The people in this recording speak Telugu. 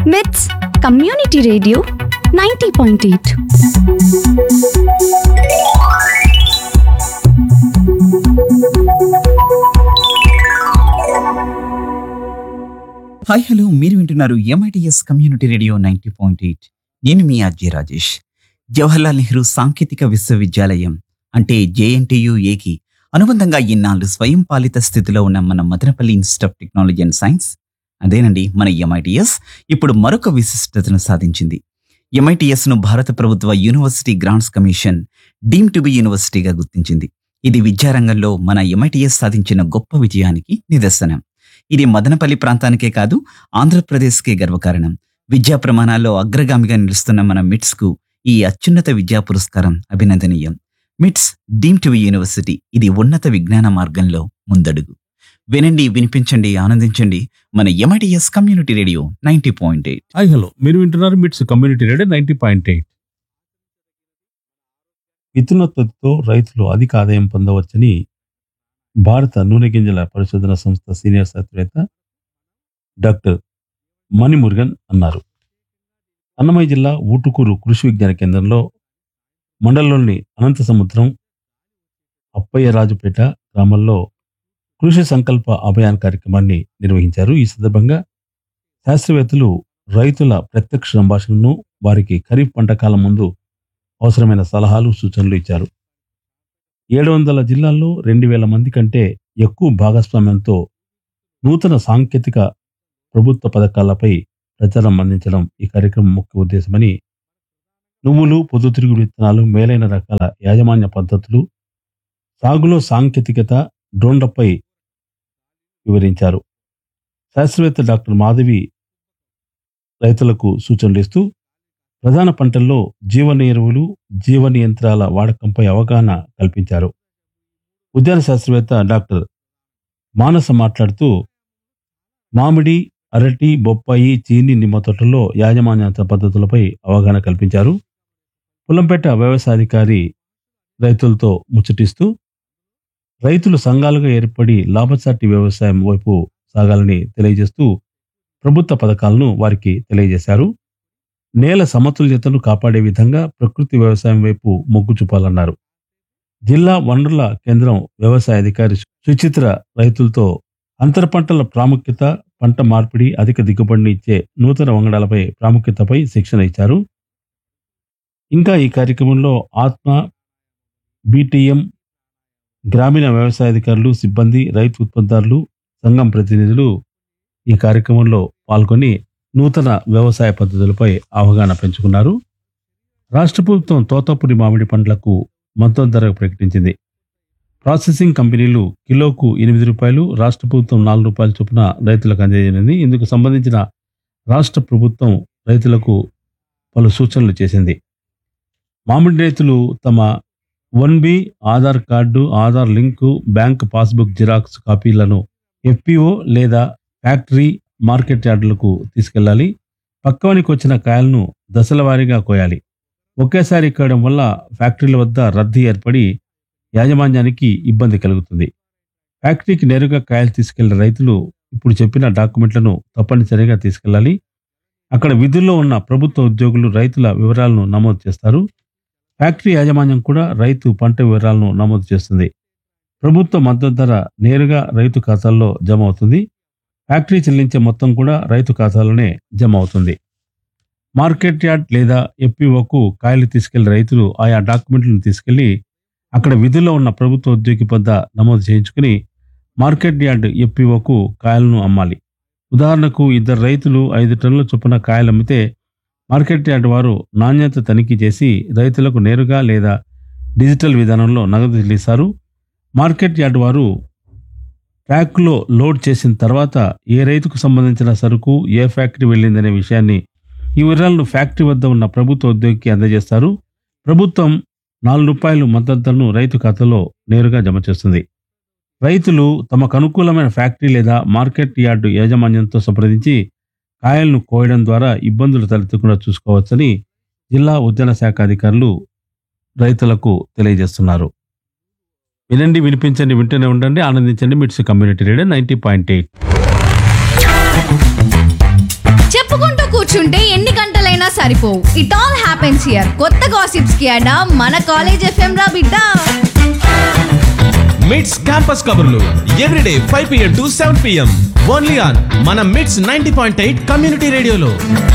విత్స్ community radio ninety point eight hi hello మీరు వింటున్నారు MITS community radio ninety point eight నేను మీ అజయ్ రాజేష్ జవహర్లాల్ నెహ్రూ సాంకేతిక విశ్వవిద్యాలయం అంటే జేఎన్టీయు ఏకి అనుబంధంగా ఇన్నాళ్ళు స్వయం పాలిత స్థితిలో ఉన్న మన Madanapalle institute of technology and science అదేనండి మన ఎంఐటిఎస్ ఇప్పుడు మరొక విశిష్టతను సాధించింది MITS ను భారత ప్రభుత్వ university grants commission deem to be యూనివర్సిటీగా గుర్తించింది ఇది విద్యారంగంలో మన ఎంఐటిఎస్ సాధించిన గొప్ప విజయానికి నిదర్శనం ఇది మదనపల్లి ప్రాంతానికే కాదు ఆంధ్రప్రదేశ్కే గర్వకారణం విద్యా ప్రమాణాల్లో అగ్రగామిగా నిలుస్తున్న మన మిట్స్ కు ఈ అత్యున్నత విద్యా పురస్కారం అభినందనీయం మిట్స్ డీమ్ టు యూనివర్సిటీ ఇది ఉన్నత విజ్ఞాన మార్గంలో ముందడుగు వినండి వినిపించండి ఆనందించండి మన MITS community radio ninety point eight hi hello మీరు వింటున్నారు MITS community radio ninety point eight విత్తనోత్పత్తితో రైతులు అధిక ఆదాయం పొందవచ్చని భారత నూనె గింజల పరిశోధన సంస్థ సీనియర్ శాస్త్రవేత్త డాక్టర్ మణిమురుగన్ అన్నారు అన్నమయ్య జిల్లా ఊటుకూరు కృషి విజ్ఞాన కేంద్రంలో మండలంలోని అనంత సముద్రం అప్పయ్యరాజుపేట గ్రామంలో కృషి సంకల్ప అభియాన్ కార్యక్రమాన్ని నిర్వహించారు ఈ సందర్భంగా శాస్త్రవేత్తలు రైతుల ప్రత్యక్ష సంభాషణను వారికి ఖరీఫ్ పంట కాలం ముందు అవసరమైన సలహాలు సూచనలు ఇచ్చారు ఏడు వందల జిల్లాల్లో రెండు వేల మంది కంటే ఎక్కువ భాగస్వామ్యంతో నూతన సాంకేతిక ప్రభుత్వ పథకాలపై ప్రచారం అందించడం ఈ కార్యక్రమం ముఖ్య ఉద్దేశమని నువ్వులు పొద్దుతిరుగుడు విత్తనాలు మేలైన రకాల యాజమాన్య పద్ధతులు సాగులో సాంకేతికత డ్రోన్లపై వివరించారు శాస్త్రవేత్త డాక్టర్ మాధవి రైతులకు సూచనలు ఇస్తూ ప్రధాన పంటల్లో జీవన ఎరువులు జీవన యంత్రాల వాడకంపై అవగాహన కల్పించారు ఉద్యాన శాస్త్రవేత్త డాక్టర్ మానస మాట్లాడుతూ మామిడి అరటి బొప్పాయి చీని నిమ్మ తోటల్లో యాజమాన్యాంత పద్ధతులపై అవగాహన కల్పించారు పుల్లంపేట వ్యవసాయాధికారి రైతులతో ముచ్చటిస్తూ రైతులు సంఘాలుగా ఏర్పడి లాభసాటి వ్యవసాయం వైపు సాగాలని తెలియజేస్తూ ప్రభుత్వ పథకాలను వారికి తెలియజేశారు నేల సమతుల్యతను కాపాడే విధంగా ప్రకృతి వ్యవసాయం వైపు మొగ్గు చూపాలన్నారు జిల్లా వనరుల కేంద్రం వ్యవసాయ అధికారి సుచిత్ర రైతులతో అంతర పంటల ప్రాముఖ్యత పంట మార్పిడి అధిక దిగుబడిని ఇచ్చే నూతన వంగడాలపై ప్రాముఖ్యతపై శిక్షణ ఇచ్చారు ఇంకా ఈ కార్యక్రమంలో ఆత్మ బీటీఎం గ్రామీణ వ్యవసాయాధికారులు సిబ్బంది రైతు ఉత్పత్తిదారులు సంఘం ప్రతినిధులు ఈ కార్యక్రమంలో పాల్గొని నూతన వ్యవసాయ పద్ధతులపై అవగాహన పెంచుకున్నారు రాష్ట్ర ప్రభుత్వం తోతాపురి మామిడి పండ్లకు మద్దతు ధర ప్రకటించింది ప్రాసెసింగ్ కంపెనీలు కిలోకు ఎనిమిది రూపాయలు రాష్ట్ర ప్రభుత్వం నాలుగు రూపాయల చొప్పున రైతులకు అందజేయనుంది ఇందుకు సంబంధించిన రాష్ట్ర ప్రభుత్వం రైతులకు పలు సూచనలు చేసింది మామిడి రైతులు తమ one B Aadhaar card Aadhaar link bank passbook xerox కాపీలను ఎఫ్పిఓ లేదా ఫ్యాక్టరీ మార్కెట్ యార్డులకు తీసుకెళ్ళాలి పక్కవనికి వచ్చిన కాయలను దశల వారీగా కోయాలి ఒకేసారి కోయడం వల్ల ఫ్యాక్టరీల వద్ద రద్దీ ఏర్పడి యాజమాన్యానికి ఇబ్బంది కలుగుతుంది ఫ్యాక్టరీకి నేరుగా కాయలు తీసుకెళ్లిన రైతులు ఇప్పుడు చెప్పిన డాక్యుమెంట్లను తప్పనిసరిగా తీసుకెళ్ళాలి అక్కడ విధుల్లో ఉన్న ప్రభుత్వ ఉద్యోగులు రైతుల వివరాలను నమోదు చేస్తారు ఫ్యాక్టరీ యాజమాన్యం కూడా రైతు పంట వివరాలను నమోదు చేస్తుంది ప్రభుత్వ మద్దతు ధర నేరుగా రైతు ఖాతాల్లో జమ అవుతుంది ఫ్యాక్టరీ చెల్లించే మొత్తం కూడా రైతు ఖాతాలోనే జమ అవుతుంది మార్కెట్ యార్డ్ లేదా ఎఫ్పిఓకు కాయలు తీసుకెళ్లి రైతులు ఆయా డాక్యుమెంట్లను తీసుకెళ్లి అక్కడ విధుల్లో ఉన్న ప్రభుత్వ ఉద్యోగి వద్ద నమోదు చేయించుకుని మార్కెట్ యార్డ్ ఎఫ్పిఓకు కాయలను అమ్మాలి ఉదాహరణకు ఇద్దరు రైతులు ఐదు టన్నుల చొప్పున కాయలు అమ్మితే మార్కెట్ యార్డ్ వారు నాణ్యత తనిఖీ చేసి రైతులకు నేరుగా లేదా డిజిటల్ విధానంలో నగదు చెల్లిస్తారు మార్కెట్ యార్డ్ వారు ట్రాక్లో లోడ్ చేసిన తర్వాత ఏ రైతుకు సంబంధించిన సరుకు ఏ ఫ్యాక్టరీ వెళ్ళిందనే విషయాన్ని ఈ వివరాలను ఫ్యాక్టరీ వద్ద ఉన్న ప్రభుత్వ ఉద్యోగికి అందజేస్తారు ప్రభుత్వం నాలుగు రూపాయలు మద్దతు ధరను రైతు ఖాతాలో నేరుగా జమ చేస్తుంది రైతులు తమకు అనుకూలమైన ఫ్యాక్టరీ లేదా మార్కెట్ యార్డు యాజమాన్యంతో సంప్రదించి కాయలను కోయడం ద్వారా ఇబ్బందులు తలెత్తకుండా చూసుకోవచ్చని జిల్లా ఉద్యాన శాఖ అధికారులు రైతులకు తెలియజేస్తున్నారు వినండి వినిపించండి వింటూనే ఉండండి ఆనందించండి MITS community radio ninety point eight చెప్పుకుంటూ కూర్చో కూర్చుంటే ఎన్ని గంటలైనా సరిపోవు ఇట్ ఆల్ హ్యాపెన్స్ హియర్ కొత్త గాసిప్స్ కి అడా మన కాలేజ్ ఎఫ్ఎం రా బిడ్డ మిడ్స్ క్యాంపస్ కబుర్లు everyday five PM to seven PM only on మన MITS ninety point eight community రేడియోలో